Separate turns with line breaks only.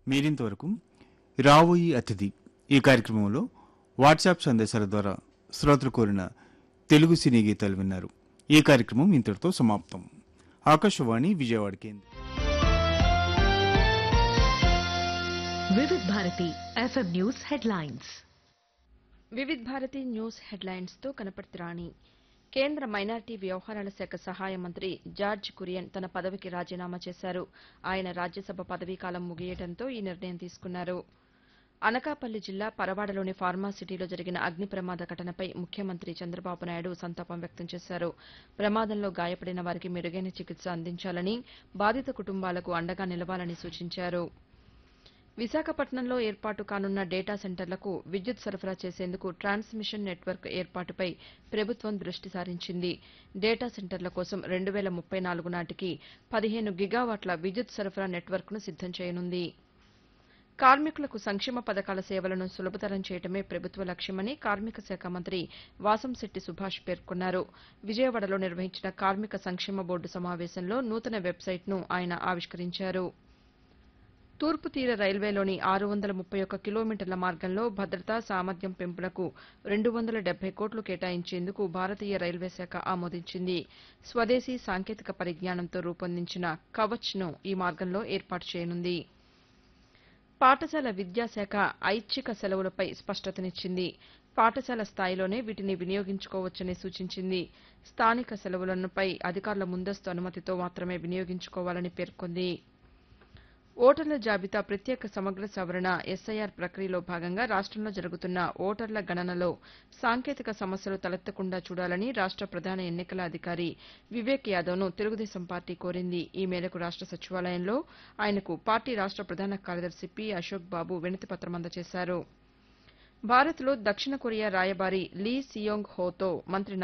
మీరింతవరకు రావోయి అతిథి ఈ కార్యక్రమంలో వాట్సాప్ సందేశాల ద్వారా శ్రోతలు కోరిన తెలుగు సినీ గీతాలు విన్నారు ఈ కార్యక్రమం ఇంతటితో సమాప్తం ఆకాశవాణి విజయవాడ కేంద్రం
Vividh Bharati FM news headlines
Vividh Bharati news headlines తో కనపర్తి రాణి కేంద్ర మైనార్టీ వ్యవహారాల శాఖ సహాయ మంత్రి జార్జ్ కురియన్ తన పదవికి రాజీనామా చేశారు ఆయన రాజ్యసభ పదవీకాలం ముగియడంతో ఈ నిర్ణయం తీసుకున్నారు అనకాపల్లి జిల్లా పరవాడలోని ఫార్మాసిటీలో జరిగిన అగ్ని ప్రమాద ఘటనపై ముఖ్యమంత్రి చంద్రబాబు నాయుడు సంతాపం వ్యక్తం చేశారు ప్రమాదంలో గాయపడిన వారికి మెరుగైన చికిత్స అందించాలని బాధిత కుటుంబాలకు అండగా నిలవాలని సూచించారు విశాఖపట్నంలో ఏర్పాటు కానున్న డేటా సెంటర్లకు విద్యుత్ సరఫరా చేసేందుకు ట్రాన్స్మిషన్ నెట్వర్క్ ఏర్పాటుపై ప్రభుత్వం దృష్టి సారించింది డేటా సెంటర్ల కోసం రెండు వేల ముప్పై నాలుగు నాటికి పదిహేను గిగావాట్ల విద్యుత్ సరఫరా నెట్వర్క్ను సిద్దం చేయనుంది కార్మికులకు సంక్షేమ పథకాల సేవలను సులభతరం చేయడమే ప్రభుత్వ లక్ష్యమని కార్మిక శాఖ మంత్రి వాసంశెట్టి సుభాష్ పేర్కొన్నారు విజయవాడలో నిర్వహించిన కార్మిక సంక్షేమ బోర్డు సమావేశంలో నూతన వెబ్సైట్ను ఆయన ఆవిష్కరించారు తూర్పు తీర రైల్వేలోని ఆరు వందల ముప్పై ఒక్క కిలోమీటర్ల మార్గంలో భద్రతా సామర్థ్యం పెంపునకు రెండు వందల డెబ్బై కోట్లు కేటాయించేందుకు భారతీయ రైల్వే శాఖ ఆమోదించింది స్వదేశీ సాంకేతిక పరిజ్ఞానంతో రూపొందించిన కవచ్ ను ఈ మార్గంలో ఏర్పాటు చేయనుంది పాఠశాల విద్యాశాఖ ఐచ్ఛిక సెలవులపై స్పష్టతనిచ్చింది పాఠశాల స్థాయిలోనే వీటిని వినియోగించుకోవచ్చని సూచించింది స్థానిక సెలవులపై అధికారుల ముందస్తు అనుమతితో మాత్రమే వినియోగించుకోవాలని పేర్కొంది ఓటర్ల జాబితా ప్రత్యేక సమగ్ర సవరణ ఎస్ఐఆర్ ప్రక్రియలో భాగంగా రాష్టంలో జరుగుతున్న ఓటర్ల గణనలో సాంకేతిక సమస్యలు తలెత్తకుండా చూడాలని రాష్ట ప్రధాన ఎన్నికల అధికారి వివేక్ యాదవ్ను తెలుగుదేశం పార్టీ కోరింది ఈ మేరకు రాష్ట సచివాలయంలో ఆయనకు పార్టీ రాష్ట ప్రధాన కార్యదర్శి పి అశోక్ బాబు వినతిపత్రం అందజేశారు భారత్లో దక్షిణ కొరియా రాయబారి లీ సియోంగ్ హోతో మంత్రి